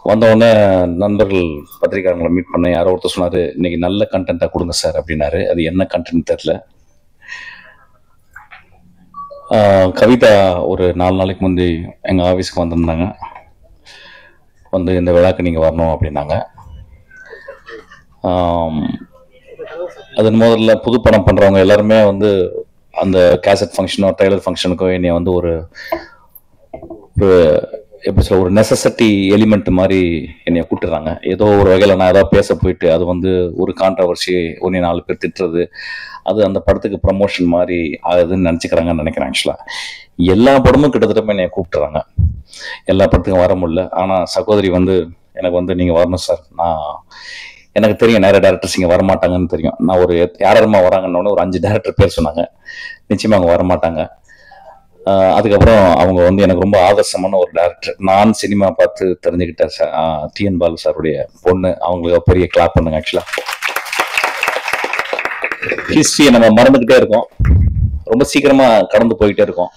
வந்த உடனே நண்பர்கள் பத்திரிக்கையாளர்களை மீட் பண்ண யாரோ ஒருத்தர் சொன்னாரு இன்னைக்கு நல்ல கண்டென்ட்டா கொடுங்க சார் அப்படின்னாரு அது என்ன கண்டென்ட் தெரியல ஆஹ் கவிதா ஒரு நாலு நாளைக்கு முந்தி எங்க ஆஃபீஸ்க்கு வந்திருந்தாங்க வந்து இந்த விழாக்கு நீங்க வரணும் அப்படின்னாங்க ஆம், அதன் முதல்ல புது படம் பண்றவங்க எல்லாருமே வந்து அந்த கேசட் ஃபங்க்ஷனோ ட்ரெய்லர் ஃபங்க்ஷனுக்கோ என்னைய வந்து ஒரு ஒரு எப்படி சொல்ல ஒரு நெசசிட்டி எலிமெண்ட் மாதிரி என்னைய கூட்டுறாங்க ஏதோ ஒரு வகையில் நான் ஏதாவது பேச போயிட்டு அது வந்து ஒரு கான்ட்ரவர்சி ஒன்று நாலு பேர் திட்டுறது அது அந்த படத்துக்கு ப்ரமோஷன் மாதிரி ஆகுதுன்னு நினச்சிக்கிறாங்கன்னு நினைக்கிறேன் ஆக்சுவலாக எல்லா படமும் கிட்டத்தட்ட என்னை கூப்பிட்டுறாங்க எல்லா படத்துக்கும் வர முடியல ஆனால் சகோதரி வந்து எனக்கு வந்து நீங்கள் வரணும் சார் நான் எனக்கு தெரியும் நிறைய டேரக்டர்ஸ் இங்கே வரமாட்டாங்கன்னு தெரியும் நான் ஒரு யாரமா வராங்கன்னு ஒரு அஞ்சு டேரக்டர் பேர் சொன்னாங்க நிச்சயமா அவங்க வரமாட்டாங்க ஆஹ் அதுக்கப்புறம் அவங்க வந்து எனக்கு ரொம்ப ஆதர்சமான ஒரு டேரக்டர் நான் சினிமா பார்த்து தெரிஞ்சுக்கிட்ட டிஎன் பாலு சாருடைய பொண்ணு அவங்களுக்கு பெரிய கிளாப் பண்ணுங்க ஆக்சுவலா ஹிஸ்டரியை நம்ம மறந்துக்கிட்டே இருக்கோம் ரொம்ப சீக்கிரமா கடந்து போயிட்டே இருக்கோம்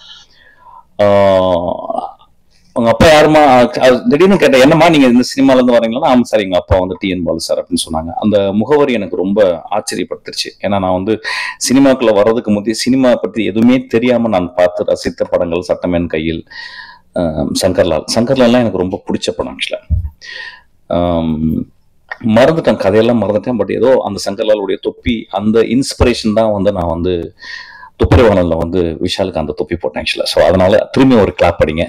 ஆஹ் உங்க அப்பா யாருமா அது திடீர்னு கேட்டேன் என்னம்மா நீங்க இந்த சினிமால இருந்து வரீங்களா ஆமா சார் எங்க அப்பா வந்து டிஎன் பாலு சார் அப்படின்னு சொன்னாங்க அந்த முகவரி எனக்கு ரொம்ப ஆச்சரியப்படுத்துருச்சு ஏன்னா நான் வந்து சினிமாக்குள்ள வர்றதுக்கு முந்தைய சினிமா பத்தி எதுவுமே தெரியாம நான் பார்த்து ரசித்த படங்கள் சட்டமேன் கையில் ஆஹ் சங்கர்லால் சங்கர்லால்லாம் எனக்கு ரொம்ப பிடிச்ச படம் ஆக்சுவலா மறந்துட்டேன் கதையெல்லாம் மறந்துட்டேன் பட் ஏதோ அந்த சங்கர்லாலுடைய தொப்பி அந்த இன்ஸ்பிரேஷன் தான் வந்து நான் வந்து துப்புரவாளன்ல வந்து விஷாலுக்கு அந்த தொப்பி போட்டேன் ஆக்சுவலா ஸோ அதனால திரும்பி ஒரு கிளாப் அடிங்க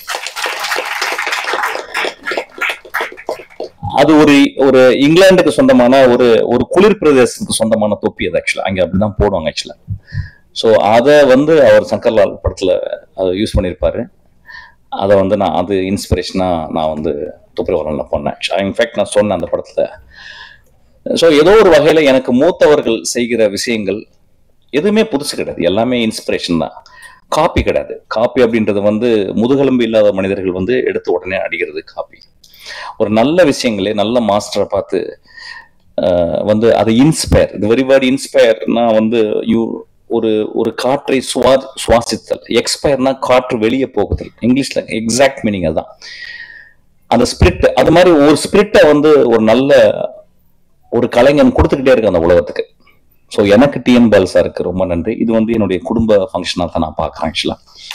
அது ஒரு ஒரு இங்கிலாந்துக்கு சொந்தமான ஒரு ஒரு குளிர் பிரதேசத்துக்கு சொந்தமான தொப்பி அது ஆக்சுவலா அங்க அப்படிதான் போடுவாங்க ஆக்சுவலா ஸோ அதை வந்து அவர் சங்கர்லால் படத்துல அதை யூஸ் பண்ணியிருப்பாரு அதை வந்து நான் அது இன்ஸ்பிரேஷனா நான் வந்து துப்புரவரன்ல பண்ணேன் இன்ஃபேக்ட் நான் சொன்னேன் அந்த படத்துல ஸோ ஏதோ ஒரு வகையில எனக்கு மூத்தவர்கள் செய்கிற விஷயங்கள் எதுவுமே புதுசு கிடையாது எல்லாமே இன்ஸ்பிரேஷன் தான் காப்பி கிடையாது காப்பி அப்படின்றது வந்து முதுகெலும்பு இல்லாத மனிதர்கள் வந்து எடுத்து உடனே அடிக்கிறது காப்பி ஒரு நல்ல விஷயங்களே நல்ல மாஸ்டரை பார்த்து ஆஹ், வந்து அதை இன்ஸ்பயர் இந்த வெரி வேர்ட் இன்ஸ்பயர்னா வந்து யூ ஒரு ஒரு காற்றை சுவா சுவாசித்தல் எக்ஸ்பயர்னா காற்று வெளியே போகுதல் இங்கிலீஷ்ல எக்ஸாக்ட் மீனிங் அதுதான் அந்த ஸ்பிரிட் அது மாதிரி ஒரு ஸ்பிரிட்டை வந்து ஒரு நல்ல ஒரு கலைஞன் கொடுத்துக்கிட்டே இருக்கு அந்த உலகத்துக்கு ஸோ எனக்கு டிஎன் பால் சாருக்கு ரொம்ப நன்றி இது வந்து என்னுடைய குடும்ப ஃபங்க்ஷனாக தான் நான் பார்க்குறேன் ஆக்சுவலாக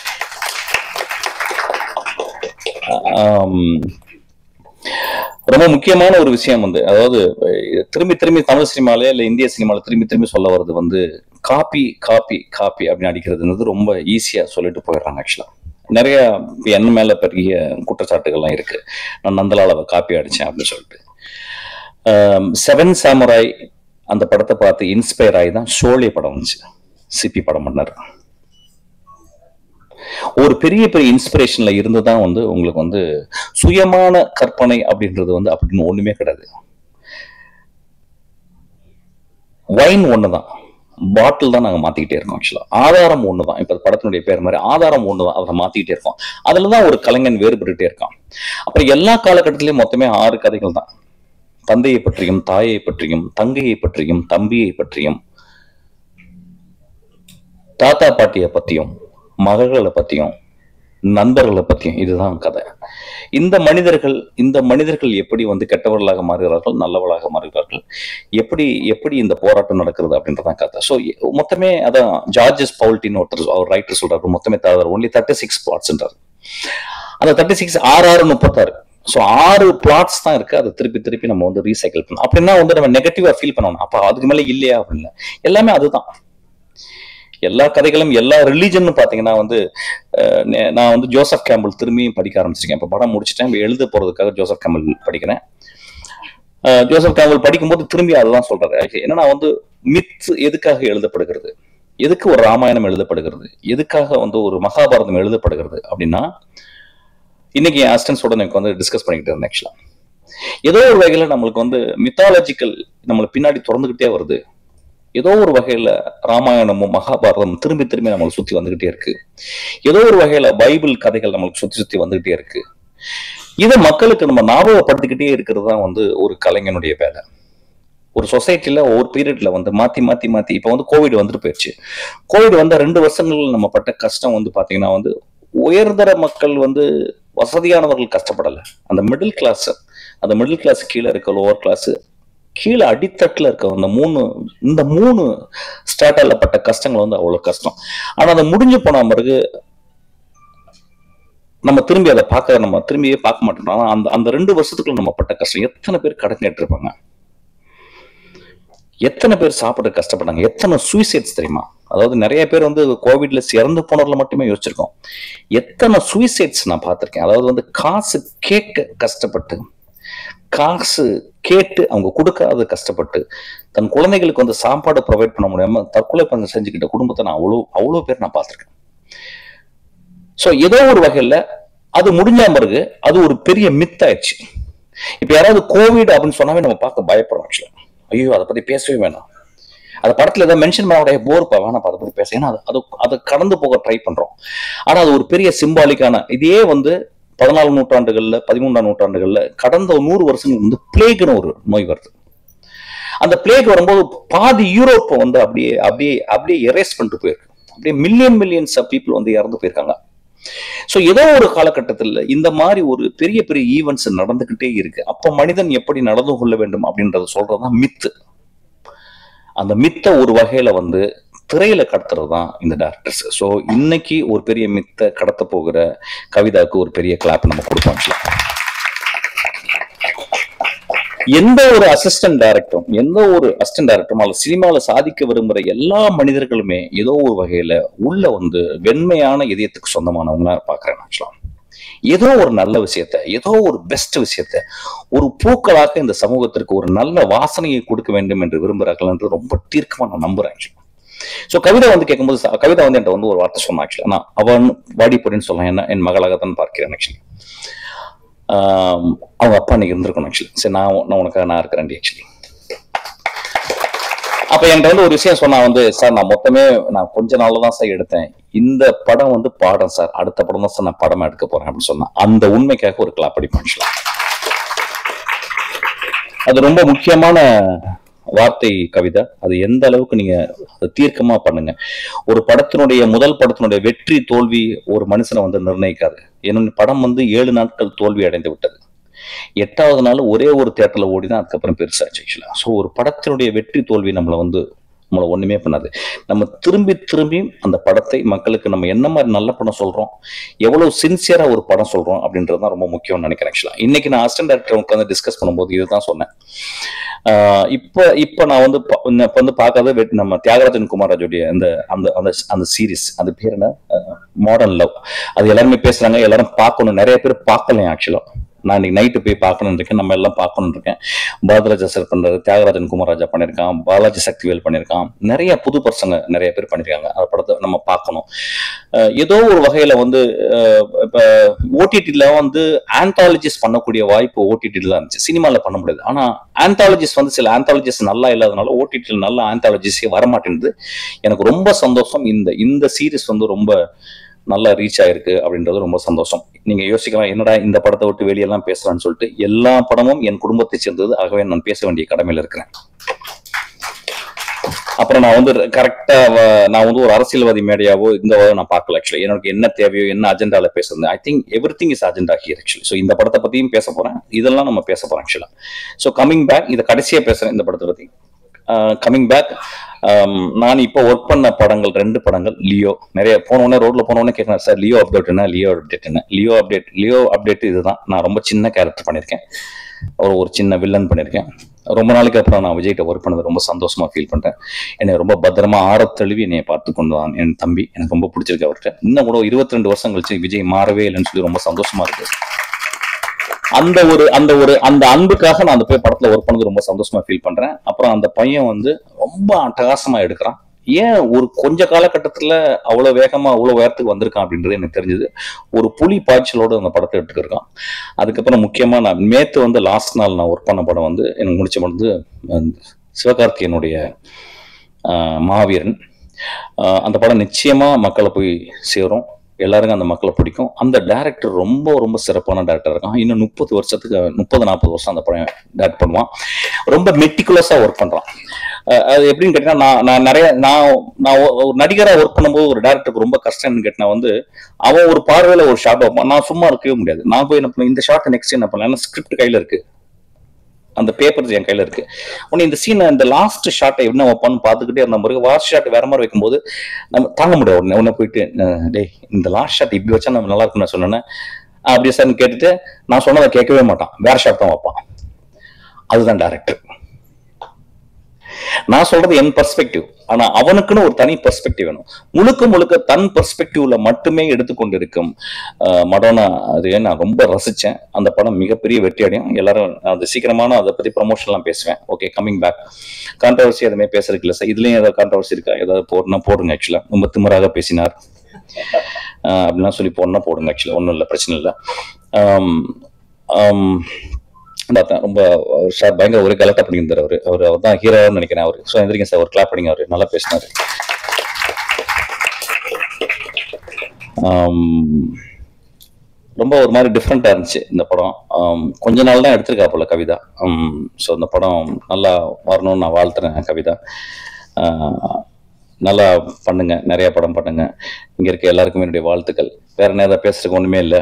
ரொம்ப முக்கியமான ஒரு விஷயம் வந்து அதாவது அஹ், திரும்பி திரும்பி தமிழ் சினிமாலே இல்லை இந்திய சினிமால திரும்பி திரும்பி சொல்ல வர்றது வந்து காப்பி காப்பி காப்பி அப்படின்னு அடிக்கிறதுன்றது ரொம்ப ஈஸியா சொல்லிட்டு போயிடுறாங்க ஆக்சுவலா நிறைய இப்ப என் மேல பெரிய குற்றச்சாட்டுகள்லாம் இருக்கு நான் நந்தலாலாவை காப்பி அடிச்சேன் அப்படின்னு சொல்லிட்டு செவன் சாமுராய் அந்த படத்தை பார்த்து இன்ஸ்பயர் ஆகி தான் ஷோலே படம் வந்துச்சு சிபி படம் பண்ணார் ஒரு பெரிய பெரிய இன்ஸ்பிரேஷன்ல இருந்து தான் வந்து உங்களுக்கு வந்து சுயமான கற்பனை அப்படின்றது வந்து அப்படின்னு ஒண்ணுமே கிடையாது வைன் ஒண்ணுதான் பாட்டில் தான் நாங்க மாத்திக்கிட்டே இருக்கோம் ஆக்சுவலா ஆதாரம் ஒண்ணுதான் இப்ப படத்தினுடைய பேர் மாதிரி ஆதாரம் ஒண்ணுதான் அதை மாத்திக்கிட்டே இருக்கோம் அதுலதான் ஒரு கலைஞன் வேறுபட்டுட்டே இருக்கான் அப்புறம் எல்லா காலகட்டத்திலயும் மொத்தமே ஆறு கதைகள் தான் தந்தையை பற்றியும் தாயை பற்றியும் தங்கையை பற்றியும் தம்பியை பற்றியும் தாத்தா பாட்டியை பத்தியும் மகள்களை பத்தியும் நண்பர்களை பத்தியும் இதுதான் கதை இந்த மனிதர்கள் இந்த மனிதர்கள் எப்படி வந்து கெட்டவர்களாக மாறுகிறார்கள் நல்லவர்களாக மாறுகிறார்கள் எப்படி எப்படி இந்த போராட்டம் நடக்கிறது அப்படின்றதான் கதை ஸோ மொத்தமே அதான் ஜார்ஜஸ் பவுல்டின்னு ஒருத்தர் அவர் ரைட்டர் சொல்றாரு மொத்தமே தவிர ஒன்லி தேர்ட்டி சிக்ஸ் பிளாட்ஸ்ன்றார் அந்த தேர்ட்டி சிக்ஸ் ஆறு ஆறு முப்பத்தாறு ஸோ ஆறு பிளாட்ஸ் தான் இருக்கு அதை திருப்பி திருப்பி நம்ம வந்து ரீசைக்கிள் பண்ணணும் அப்படின்னா வந்து நம்ம நெகட்டிவா ஃபீல் பண்ணணும் அப்ப அதுக்கு மேல இல்லையா அப்படின்னு எல்லாமே அதுதான் எல்லா கதைகளும் எல்லா ரிலீஜன் பாத்தீங்கன்னா வந்து அஹ், நே- நான் வந்து ஜோசப் கேம்பிள் திரும்பியும் படிக்க ஆரம்பிச்சிருக்கேன் இப்போ படம் முடிச்சிட்டேன் இப்போ எழுத போறதுக்காக ஜோசப் கேம்பிள் படிக்கிறேன் அஹ், ஜோசப் கேம்பிள் படிக்கும்போது திரும்பி அதுதான் சொல்றாரு Actually, என்னன்னா வந்து மித் எதுக்காக எழுதப்படுகிறது எதுக்கு ஒரு ராமாயணம் எழுதப்படுகிறது எதுக்காக வந்து ஒரு மகாபாரதம் எழுதப்படுகிறது அப்படின்னா இன்னைக்கு என் அசிஸ்டன்ஸோட எனக்கு வந்து டிஸ்கஸ் பண்ணிக்கிட்டு இருந்தேன் ஆக்சுவலா ஏதோ ஒரு வகையில நம்மளுக்கு வந்து மித்தாலஜிக்கல் நம்மளை பின்னாடி திறந்துகிட்டே வருது ஏதோ ஒரு வகையில ராமாயணமும் மகாபாரதமும் திரும்பி திரும்பி நம்மளை சுத்தி வந்துகிட்டே இருக்கு ஏதோ ஒரு வகையில பைபிள் கதைகள் நம்மளுக்கு சுத்தி சுத்தி வந்துகிட்டே இருக்கு இதை மக்களுக்கு நம்ம ஞாபகப்படுத்திக்கிட்டே இருக்கிறது தான் வந்து ஒரு கலைஞனுடைய வேலை ஒரு சொசைட்டில ஒவ்வொரு பீரியட்ல வந்து மாத்தி மாத்தி மாத்தி இப்ப வந்து கோவிட் வந்துட்டு போயிடுச்சு கோவிட் வந்த ரெண்டு வருஷங்கள் நம்ம பட்ட கஷ்டம் வந்து பாத்தீங்கன்னா வந்து உயர்தர மக்கள் வந்து வசதியானவர்கள் கஷ்டப்படலை அந்த மிடில் கிளாஸ் அந்த மிடில் கிளாஸ் கீழே இருக்க லோவர் கிளாஸ் கீழே அடித்தட்டில் இருக்க அந்த மூணு இந்த மூணு ஸ்டாட்டால பட்ட கஷ்டங்கள் வந்து அவ்வளோ கஷ்டம் ஆனால் அது முடிஞ்சு போன பிறகு நம்ம திரும்பி அதை பார்க்க நம்ம திரும்பியே பார்க்க மாட்டோம் ஆனா அந்த அந்த ரெண்டு வருஷத்துக்குள்ள நம்ம பட்ட கஷ்டம் எத்தனை பேர் கடன் கேட்டிருப்பாங்க எத்தனை பேர் சாப்பிட கஷ்டப்பட்டாங்க எத்தனை சூசைட்ஸ் தெரியுமா அதாவது நிறைய பேர் வந்து கோவிட்ல இறந்து போனவர்ல மட்டுமே யோசிச்சிருக்கோம் எத்தனை சூசைட்ஸ் நான் பார்த்திருக்கேன் அதாவது வந்து காசு கேட்க கஷ்டப்பட்டு காசு கேட்டு அவங்க கொடுக்காத கஷ்டப்பட்டு தன் குழந்தைகளுக்கு வந்து சாப்பாடு ப்ரொவைட் பண்ண முடியாம தற்கொலை பண்ண செஞ்சுக்கிட்ட குடும்பத்தை நான் அவ்வளோ அவ்வளோ பேர் நான் பார்த்திருக்கேன் ஸோ ஏதோ ஒரு வகையில அது முடிஞ்ச பிறகு அது ஒரு பெரிய மித் ஆயிடுச்சு இப்ப யாராவது கோவிட் அப்படின்னு சொன்னாவே நம்ம பார்க்க பயப்படுறோம் ஆக்சுவலா ஐயோ அதை பத்தி பேசவே வேணாம் அந்த படத்துல ஏதோ மென்ஷன் பண்ண போர்ப்பா வேணாம் அதை பத்தி பேச ஏன்னா அது அது அதை கடந்து போக ட்ரை பண்றோம் ஆனா அது ஒரு பெரிய சிம்பாலிக்கான இதே வந்து பதினாலு நூற்றாண்டுகள்ல பதிமூன்றாம் நூற்றாண்டுகள்ல கடந்த ஒரு நூறு வருஷங்கள் வந்து பிளேக்னு ஒரு நோய் வருது அந்த பிளேக் வரும்போது பாதி யூரோப்பை வந்து அப்படியே அப்படியே அப்படியே எரேஸ் பண்ணிட்டு போயிருக்கு அப்படியே மில்லியன் மில்லியன்ஸ் ஆஃப் பீப்புள் வந்து இறந்து போயிருக்காங்க ஸோ ஏதோ ஒரு காலகட்டத்தில் இந்த மாதிரி ஒரு பெரிய பெரிய ஈவெண்ட்ஸ் நடந்துகிட்டே இருக்கு அப்ப மனிதன் எப்படி நடந்து கொள்ள வேண்டும் அப்படின்றத சொல்றதுதான் மித்து அந்த மித்த ஒரு வகையில வந்து திரையில கடத்துறது தான் இந்த டேரக்டர்ஸ் ஸோ இன்னைக்கு ஒரு பெரிய மித்த கடத்த போகிற கவிதாவுக்கு ஒரு பெரிய கிளாப் நம்ம கொடுப்போம் actually. எந்த ஒரு அசிஸ்டன்ட் டைரக்டரும் எந்த ஒரு அசிஸ்டன்ட் டைரக்டரும் அல்ல சினிமாவில் சாதிக்க விரும்புகிற எல்லா மனிதர்களுமே ஏதோ ஒரு வகையில உள்ள வந்து வெண்மையான இதயத்துக்கு சொந்தமானவங்க பார்க்குறேன் ஆக்சுவலா ஏதோ ஒரு நல்ல விஷயத்த ஏதோ ஒரு பெஸ்ட் விஷயத்த ஒரு பூக்களாக இந்த சமூகத்திற்கு ஒரு நல்ல வாசனையை கொடுக்க வேண்டும் என்று விரும்புகிறார்கள் என்று ரொம்ப தீர்க்கமா நான் நம்புறேன் actually. ஸோ கவிதை வந்து கேட்கும்போது ச- கவிதை வந்து என்கிட்ட வந்து ஒரு வார்த்தை சொன்னான் ஆக்சுவலா நான் அவன் வாடி போடின்னு சொல்லலாம் என்ன என் மகளாக தான் பார்க்கிறேன் ஆக்சுவலி அவங்க அப்பா அன்னைக்கு இருந்திருக்கணும் ஆக்சுவலி சரி நான் உ- நான் உனக்காக நான் இருக்கிறேன் ஆக்சுவலி அப்ப என்கிட்ட வந்து ஒரு விஷயம் சொன்னா வந்து சார் நான் மொத்தமே நான் கொஞ்ச நாள்ல தான் சார் எடுத்தேன் இந்த படம் வந்து பாடம் சார் அடுத்த படம் தான் சார் நான் படமா எடுக்க போறேன் அப்படின்னு சொன்னா அந்த உண்மைக்காக ஒரு கிளாப் அடிப்பேன் actually. அது ரொம்ப முக்கியமான வார்த்தை கவிதை அது எந்த அளவுக்கு நீங்க அதை தீர்க்கமா பண்ணுங்க ஒரு படத்தினுடைய முதல் படத்தினுடைய வெற்றி தோல்வி ஒரு மனுஷனை வந்து நிர்ணயிக்காது என்னுடைய படம் வந்து ஏழு நாட்கள் தோல்வி அடைந்து விட்டது எட்டாவது நாள் ஒரே ஒரு தேட்டர்ல ஓடி தான் அதுக்கப்புறம் பெருசாச்சு ஆக்சுவலா ஸோ ஒரு படத்தினுடைய வெற்றி தோல்வி நம்மளை வந்து நம்மளை ஒண்ணுமே பண்ணாது நம்ம திரும்பி திரும்பி அந்த படத்தை மக்களுக்கு நம்ம என்ன மாதிரி நல்ல படம் சொல்றோம் எவ்வளவு சின்சியரா ஒரு படம் சொல்றோம் அப்படின்றது தான் ரொம்ப முக்கியம்னு நினைக்கிறேன் ஆக்சுவலா இன்னைக்கு நான் அசிஸ்டன்ட் டேரக்டர் உட்காந்து டிஸ்கஸ் பண்ணும்போது இதுதான் சொன்னேன் ஆஹ் இப்ப இப்ப நான் வந்து பா- இன்ன இப்ப வந்து பார்க்காத வெட்- நம்ம தியாகராஜன் குமாராஜுடைய அந்த அந்த அந்த அந்த சீரிஸ் அது பேர் என்ன மாடர்ன் லவ் அது எல்லாருமே பேசுறாங்க எல்லாரும் பார்க்கணும் நிறைய பேர் பார்க்கலையும் ஆக்சுவலா நான் இன்னைக்கு நைட்டு போய் பார்க்கணும்னு இருக்கேன் நம்ம எல்லாம் பார்க்கணும்னு இருக்கேன் பாரதராஜா சார் பண்றாரு தியாகராஜன் குமாராஜா பண்ணியிருக்கான் பாலாஜி சக்திவேல் பண்ணியிருக்கான் நிறைய புது பசங்க நிறைய பேர் பண்ணியிருக்காங்க அந்த படத்தை நம்ம பார்க்கணும் அஹ் ஏதோ ஒரு வகையில வந்து அஹ் இப்ப ஓடிடில வந்து ஆந்தாலஜிஸ் பண்ணக்கூடிய வாய்ப்பு ஓடிடில தான் இருந்துச்சு சினிமால பண்ண முடியாது ஆனா ஆந்தாலஜிஸ் வந்து சில ஆந்தாலஜிஸ் நல்லா இல்லாதனால ஓடிடில நல்ல ஆந்தாலஜிஸே வரமாட்டேங்குது எனக்கு ரொம்ப சந்தோஷம் இந்த இந்த சீரிஸ் வந்து ரொம்ப நல்லா ரீச் ஆயிருக்கு அப்படின்றது ரொம்ப சந்தோஷம் நீங்க யோசிக்கலாம் என்னடா இந்த படத்தை விட்டு வெளியெல்லாம் பேசுறான்னு சொல்லிட்டு எல்லா படமும் என் குடும்பத்தை சேர்ந்தது ஆகவே நான் பேச வேண்டிய கடமையில் இருக்கிறேன் அப்புறம் நான் வந்து கரெக்டா நான் வந்து ஒரு அரசியல்வாதி மேடையாவோ இந்த நான் பார்க்கல ஆக்சுவலி எனக்கு என்ன தேவையோ என்ன அஜெண்டால பேசுறது I think everything is agenda here actually so இந்த படத்தை பத்தியும் பேச போறேன் இதெல்லாம் நம்ம பேச போறோம் ஆக்சுவலா ஸோ கமிங் பேக் இதை கடைசியா பேசுறேன் இந்த படத்தை பத்தி கமிங் பேக் நான் இப்போ ஒர்க் பண்ண படங்கள் ரெண்டு படங்கள் லியோ நிறைய போனோடனே ரோட்ல போனோடனே கேட்கணும் சார் லியோ அப்டேட் என்ன லியோ அப்டேட் என்ன லியோ அப்டேட் லியோ அப்டேட் இதுதான் நான் ரொம்ப சின்ன கேரக்டர் பண்ணியிருக்கேன் ஒரு ஒரு சின்ன வில்லன் பண்ணியிருக்கேன் ரொம்ப நாளைக்கு அப்புறம் நான் விஜய்கிட்ட ஒர்க் பண்ணது ரொம்ப சந்தோஷமா ஃபீல் பண்றேன் என்னை ரொம்ப பத்திரமா ஆறத் தழுவி என்னை பார்த்து கொண்டு தான் என் தம்பி எனக்கு ரொம்ப பிடிச்சிருக்கு அவர்கிட்ட இன்னும் கூட இருபத்தி ரெண்டு வருஷம் கழிச்சு விஜய் மாறவே இல்லைன்னு சொல்லி ரொம்ப சந்தோஷமா இருக்கு அந்த ஒரு அந்த ஒரு அந்த அன்புக்காக நான் அந்த போய் படத்துல ஒர்க் பண்ணது ரொம்ப சந்தோஷமா ஃபீல் பண்றேன் அப்புறம் அந்த பையன் வந்து ரொம்ப அட்டகாசமா எடுக்கிறான் ஏன் ஒரு கொஞ்ச காலகட்டத்துல அவ்வளவு வேகமா அவ்வளவு உயரத்துக்கு வந்திருக்கான் அப்படின்றது எனக்கு தெரிஞ்சது ஒரு புலி பாய்ச்சலோட அந்த படத்தை எடுத்துக்கிருக்கான் அதுக்கப்புறம் முக்கியமா நான் நேத்து வந்து லாஸ்ட் நாள் நான் ஒர்க் பண்ண படம் வந்து எனக்கு முடிச்ச படம் வந்து அஹ், சிவகார்த்தியனுடைய ஆஹ், மாவீரன் ஆஹ், அந்த படம் நிச்சயமா மக்களை போய் சேரும் எல்லாருக்கும் அந்த மக்களை பிடிக்கும் அந்த டைரக்டர் ரொம்ப ரொம்ப சிறப்பான டேரக்டர் இருக்கான் இன்னும் முப்பது வருஷத்துக்கு முப்பது நாற்பது வருஷம் அந்த படம் டேரக்ட் பண்ணுவான் ரொம்ப மெட்டிகுலஸா ஒர்க் பண்றான் அஹ் அது எப்படின்னு கேட்டீங்கன்னா நான் நான் நிறைய நான் நான் ஒ- ஒரு நடிகரா ஒர்க் பண்ணும்போது ஒரு டேரக்டருக்கு ரொம்ப கஷ்டம்னு கேட்டா வந்து அவன் ஒரு பார்வையில ஒரு ஷாட் வைப்பான் நான் சும்மா இருக்கவே முடியாது நான் போய் என்ன பண்ணேன் இந்த ஷாட் நெக்ஸ்ட் என்ன பண்ணலாம் ஸ்கிரிப்ட் கையில இருக்கு அந்த பேப்பர்ஸ் என் கையில இருக்கு உடனே இந்த சீனை இந்த லாஸ்ட் ஷாட்டை என்ன வைப்பான்னு பார்த்துக்கிட்டே இருந்த பிறகு லாஸ்ட் ஷாட் வேற மாதிரி வைக்கும்போது நம்ம தாங்க முடியாது உடனே உடனே போயிட்டு அஹ் டேய் இந்த லாஸ்ட் ஷாட் இப்படி வச்சா நம்ம நல்லா இருக்கும்னு நான் சொன்னேன் அப்படியே சார்னு கேட்டுட்டு நான் சொன்னதை கேட்கவே மாட்டான் வேற ஷாட் தான் வைப்பான் அதுதான் டேரக்டர் நான் சொல்றது என் பெர்ஸ்பெக்டிவ் ஆனா அவனுக்குன்னு ஒரு தனி பெர்ஸ்பெக்டிவ் வேணும் முழுக்க முழுக்க தன் பெர்ஸ்பெக்டிவ்ல மட்டுமே எடுத்துக்கொண்டு இருக்கும் அஹ், மடோனா அது நான் ரொம்ப ரசிச்சேன் அந்த படம் மிகப்பெரிய வெற்றி அடையும் எல்லாரும் அது சீக்கிரமான அதை பத்தி ப்ரமோஷன்லாம் பேசுவேன் ஓகே கமிங் பேக் கான்ட்ரவர்சி எதுவுமே பேசுறதுக்கு இல்லை சார் இதுலயும் ஏதாவது கான்ட்ரவர்சி இருக்கா ஏதாவது போடணும்னா போடுங்க ஆக்சுவலா ரொம்ப திமிராக பேசினார் அஹ், அப்படிலாம் சொல்லி போடணும்னா போடுங்க ஆக்சுவலா ஒன்றும் இல்லை பிரச்சனை இல்லை ஆம், ஆம், பார்த்தேன் ரொம்ப சார் பயங்கர ஒரு கலட்டா பண்ணியிருந்தார் அவர் அவர் அவர் தான் ஹீரோன்னு நினைக்கிறேன் அவர் ஸோ எந்திரிங்க சார் ஒரு கிளாப் பண்ணிங்க அவர் நல்லா பேசினாரு ஆம், ரொம்ப ஒரு மாதிரி டிஃப்ரெண்டா இருந்துச்சு இந்த படம் ஆம், கொஞ்ச நாள் தான் எடுத்திருக்கா போல கவிதா ஸோ இந்த படம் நல்லா வரணும்னு நான் வாழ்த்துறேன் கவிதா ஆ, நல்லா பண்ணுங்க நிறைய படம் பண்ணுங்க இங்க இருக்க எல்லாருக்குமே என்னுடைய வாழ்த்துக்கள் வேற என்ன ஏதாவது பேசுறதுக்கு ஒண்ணுமே இல்லை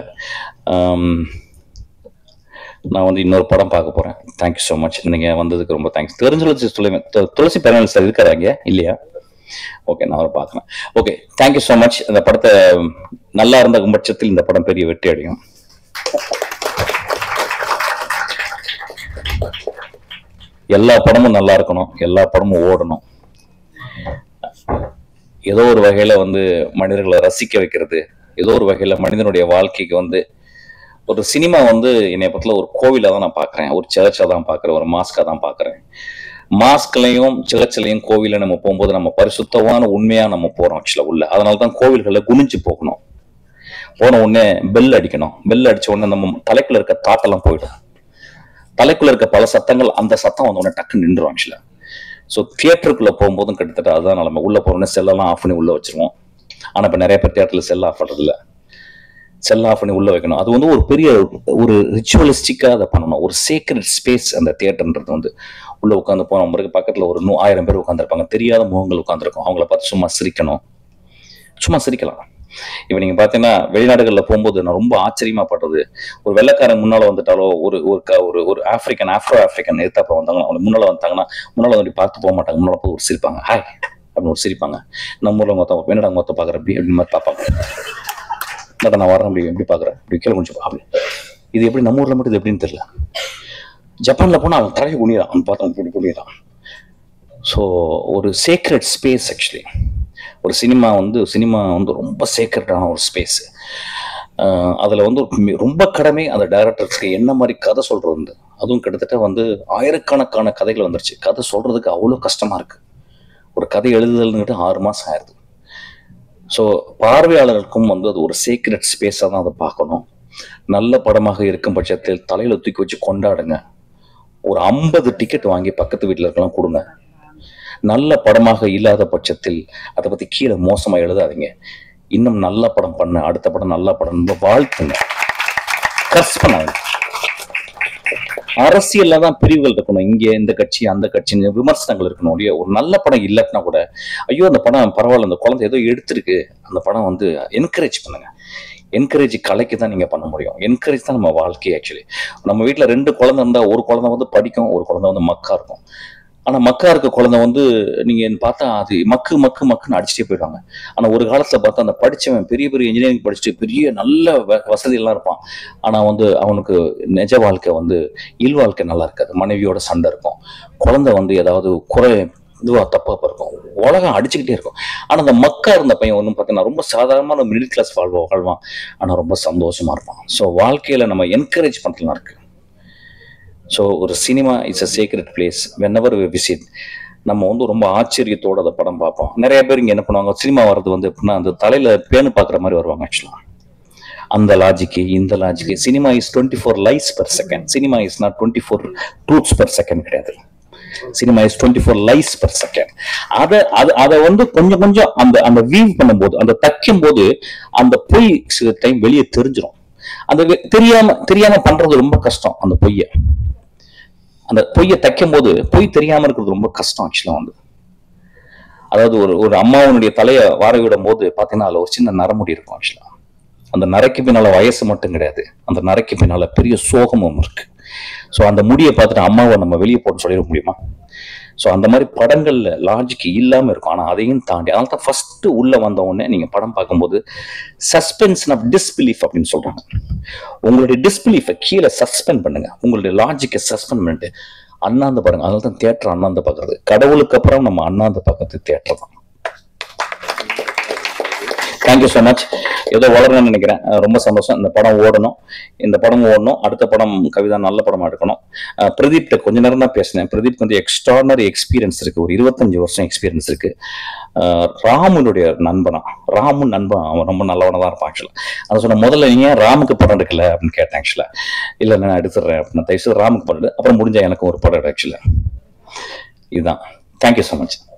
நான் வந்து இன்னொரு படம் பார்க்க போறேன் தேங்க்யூ ஸோ மச் நீங்க வந்ததுக்கு ரொம்ப தேங்க்ஸ் தெரிஞ்சு துளசி து- துளசி பேனல் சார் இருக்கிறாங்க இல்லையா ஓகே நான் அவரை பார்க்குறேன் ஓகே தேங்க்யூ ஸோ மச் இந்த படத்தை நல்லா இருந்த பட்சத்தில் இந்த படம் பெரிய வெற்றி அடையும் எல்லா படமும் நல்லா இருக்கணும் எல்லா படமும் ஓடணும் ஏதோ ஒரு வகையில வந்து மனிதர்களை ரசிக்க வைக்கிறது ஏதோ ஒரு வகையில மனிதனுடைய வாழ்க்கைக்கு வந்து ஒரு சினிமா வந்து என்னை பத்தில ஒரு கோவிலா தான் நான் பார்க்கறேன் ஒரு சர்ச்சா தான் பார்க்கறேன் ஒரு மாஸ்கா தான் பார்க்கறேன் மாஸ்க்லையும் சர்ச்சிலையும் கோவில நம்ம போகும்போது நம்ம பரிசுத்தமான உண்மையா நம்ம போறோம் ஆக்சுவலா உள்ள அதனால தான் கோவில்களில் குனிஞ்சு போகணும் போன உடனே பெல் அடிக்கணும் பெல் அடிச்ச உடனே நம்ம தலைக்குள்ள இருக்க தாட்டெல்லாம் போயிடும் தலைக்குள்ள இருக்க பல சத்தங்கள் அந்த சத்தம் வந்த உடனே டக்குன்னு நின்றுடும் ஆக்சுவலா ஸோ தியேட்டருக்குள்ள போகும்போதும் கிட்டத்தட்ட அதுதான் நம்ம உள்ள போன உடனே செல்லெல்லாம் ஆஃப் பண்ணி உள்ள வச்சிருவோம் ஆனா இப்ப நிறைய பேர் தியேட்டர்ல செல் ஆஃப் பண்றது இல்ல செல் ஆஃப் பண்ணி உள்ள வைக்கணும் அது வந்து ஒரு பெரிய ஒரு ரிச்சுவலிஸ்டிக்கா அதை பண்ணணும் ஒரு சேக்ரெட் ஸ்பேஸ் அந்த தியேட்டர்ன்றது வந்து உள்ள உட்காந்து போன பிறகு பக்கத்துல ஒரு நூ ஆயிரம் பேர் உட்காந்துருப்பாங்க தெரியாத முகங்கள் உட்காந்துருக்கும் அவங்கள பார்த்து சும்மா சிரிக்கணும் சும்மா சிரிக்கலாம் இப்ப நீங்க பாத்தீங்கன்னா வெளிநாடுகள்ல போகும்போது நான் ரொம்ப ஆச்சரியமா படுறது ஒரு வெள்ளைக்காரன் முன்னால வந்துட்டாலோ ஒரு ஒரு க- ஒரு ஒரு ஆப்பிரிக்கன் ஆப்ரோ ஆப்பிரிக்கன் எதிர்த்தாப்ப வந்தாங்கன்னா அவங்க முன்னால வந்தாங்கன்னா முன்னால வந்து பார்த்து போக மாட்டாங்க முன்னால போய் ஒரு சிரிப்பாங்க ஹாய் அப்படின்னு ஒரு சிரிப்பாங்க நம்ம ஊர்ல மொத்தம் என்னடா மொத்தம் பாக்குற அப்படி அப்படி மாதிரி பார்ப்பாங்க என்னடா நான் வரேன் அப்படி எப்படி பாக்குறேன் இப்படி கீழே கொஞ்சம் அப்படி இது எப்படி நம்ம ஊர்ல மட்டும் இது எப்படின்னு தெரியல ஜப்பான்ல போனா அவன் தலையை குனிறான் அவன் பார்த்தா இப்படி குனிறான் ஸோ ஒரு சேக்ரெட் ஸ்பேஸ் ஆக்சுவலி ஒரு சினிமா வந்து சினிமா வந்து ரொம்ப சேக்ரெட்டான ஒரு ஸ்பேஸ் அதில் வந்து மி- ரொம்ப கடமை அந்த டைரக்டர்ஸ்க்கு என்ன மாதிரி கதை சொல்றது வந்து அதுவும் கிட்டத்தட்ட வந்து ஆயிரக்கணக்கான கதைகள் வந்துருச்சு கதை சொல்றதுக்கு அவ்வளோ கஷ்டமா இருக்கு ஒரு கதை எழுதுதல்னுட்டு ஆறு மாசம் ஆயிருது ஸோ பார்வையாளர்களுக்கும் வந்து அது ஒரு சீக்ரெட் ஸ்பேஸாக தான் அதை பார்க்கணும் நல்ல படமாக இருக்கும் பட்சத்தில் தலையில தூக்கி வச்சு கொண்டாடுங்க ஒரு ஐம்பது டிக்கெட் வாங்கி பக்கத்து வீட்டில் இருக்கலாம் கொடுங்க நல்ல படமாக இல்லாத பட்சத்தில் அதை பத்தி கீழே மோசமா எழுதாதீங்க இன்னும் நல்ல படம் பண்ண அடுத்த படம் நல்ல படம் வாழ்த்துங்க கர்ஸ் பண்ணாங்க அரசியல்ல தான் பிரிவுகள் இருக்கணும் இங்க இந்த கட்சி அந்த கட்சின்னு விமர்சனங்கள் இருக்கணும் ஒழிய ஒரு நல்ல படம் இல்லைன்னா கூட ஐயோ அந்த படம் பரவாயில்ல அந்த குழந்தை ஏதோ எடுத்திருக்கு அந்த படம் வந்து என்கரேஜ் பண்ணுங்க என்கரேஜ் கலைக்கு தான் நீங்க பண்ண முடியும் என்கரேஜ் தான் நம்ம வாழ்க்கை ஆக்சுவலி நம்ம வீட்ல ரெண்டு குழந்தை இருந்தா ஒரு குழந்தை வந்து படிக்கும் ஒரு குழந்தை வந்து மக்கா இருக்கும் ஆனா மக்கா இருக்க குழந்தை வந்து நீங்க பார்த்தா அது மக்கு மக்கு மக்குன்னு அடிச்சுட்டே போயிடுவாங்க ஆனா ஒரு காலத்துல பார்த்தா அந்த படிச்சவன் பெரிய பெரிய இன்ஜினியரிங் படிச்சுட்டு பெரிய நல்ல வ- வசதி எல்லாம் இருப்பான் ஆனா வந்து அவனுக்கு நிஜ வாழ்க்கை வந்து இல் வாழ்க்கை நல்லா இருக்காது மனைவியோட சண்டை இருக்கும் குழந்தை வந்து ஏதாவது குறை இதுவா தப்பா இருக்கும் உலகம் அடிச்சுக்கிட்டே இருக்கும் ஆனா அந்த மக்கா இருந்த பையன் ஒன்றும் பார்த்தீங்கன்னா ரொம்ப சாதாரணமான மிடில் கிளாஸ் வாழ்வா வாழ்வான் ஆனா ரொம்ப சந்தோஷமா இருப்பான் ஸோ வாழ்க்கையில நம்ம என்கரேஜ் பண்ணலாம் இருக்கு ஸோ ஒரு cinema is a secret place whenever visit நம்ம வந்து ரொம்ப ஆச்சரியத்தோட அந்த படம் பார்ப்போம் நிறைய பேர் இங்க என்ன பண்ணுவாங்க சினிமா வர்றது வந்து எப்படின்னா அந்த தலையில பேனு பார்க்குற மாதிரி வருவாங்க ஆக்சுவலா அந்த லாஜிக்கு இந்த logic cinema is twenty four lies per second cinema is not twenty four truths per second கிடையாது cinema is twenty four lies per second அதை அது அதை வந்து கொஞ்சம் கொஞ்சம் அந்த அந்த வீவ் பண்ணும்போது அந்த தைக்கும் போது அந்த பொய் சில டைம் வெளியே தெரிஞ்சிடும் அந்த வெ- தெரியாம தெரியாம பண்றது ரொம்ப கஷ்டம் அந்த பொய்யை அந்த பொய்யை தைக்கும் போது பொய் தெரியாம இருக்கிறது ரொம்ப கஷ்டம் ஆக்சுவலா வந்து அதாவது ஒரு ஒரு அம்மாவனுடைய தலையை வார விடும் போது பாத்தீங்கன்னா அதுல ஒரு சின்ன நரமுடி இருக்கும் ஆக்சுவலா அந்த நரைக்கு பின்னால வயசு மட்டும் கிடையாது அந்த நரைக்கு பின்னால பெரிய சோகமும் இருக்கு ஸோ அந்த முடியை பார்த்துட்டு அம்மாவை நம்ம வெளியே போட்டு சொல்லிட முடியுமா ஸோ அந்த மாதிரி படங்கள்ல லாஜிக் இல்லாம இருக்கும் ஆனா அதையும் தாண்டி அதனால தான் ஃபர்ஸ்ட் உள்ள வந்த உடனே நீங்க படம் பார்க்கும்போது சஸ்பென்ஷன் ஆஃப் டிஸ்பிலீஃப் அப்படின்னு சொல்றாங்க உங்களுடைய டிஸ்பிலீஃபை கீழே சஸ்பெண்ட் பண்ணுங்க உங்களுடைய லாஜிக்கை சஸ்பெண்ட் பண்ணிட்டு அண்ணாந்து பாருங்க அதனால தான் தேட்டர் அண்ணாந்து பார்க்கறது கடவுளுக்கு அப்புறம் நம்ம அண்ணாந்து பார்க்கறது தேட்டர் தான் தேங்க்யூ ஸோ மச் ஏதோ வளரணும்னு நினைக்கிறேன் அஹ் ரொம்ப சந்தோஷம் இந்த படம் ஓடணும் இந்த படம் ஓடணும் அடுத்த படம் கவிதா நல்ல படமா எடுக்கணும் அஹ் பிரதீப்கிட்ட கொஞ்ச நேரம் தான் பேசினேன் பிரதீப் வந்து எக்ஸ்ட்ரானரி எக்ஸ்பீரியன்ஸ் இருக்கு ஒரு இருபத்தஞ்சு வருஷம் எக்ஸ்பீரியன்ஸ் இருக்கு அஹ் ராமுனுடைய நண்பனா ராமு நண்பன் அவன் ரொம்ப நல்லவனா தான் இருப்பான் ஆக்சுவலா அதை சொன்ன முதல்ல நீங்க ஏன் ராமுக்கு படம் எடுக்கல அப்படின்னு கேட்டேன் ஆக்சுவலா இல்ல நான் எடுத்துடுறேன் அப்படின்னு தயவுசெய்து ராமுக்கு படம் எடு. அப்புறம் முடிஞ்சா எனக்கு ஒரு படம் எடு ஆக்சுவலா இதுதான் தேங்க்யூ ஸோ மச்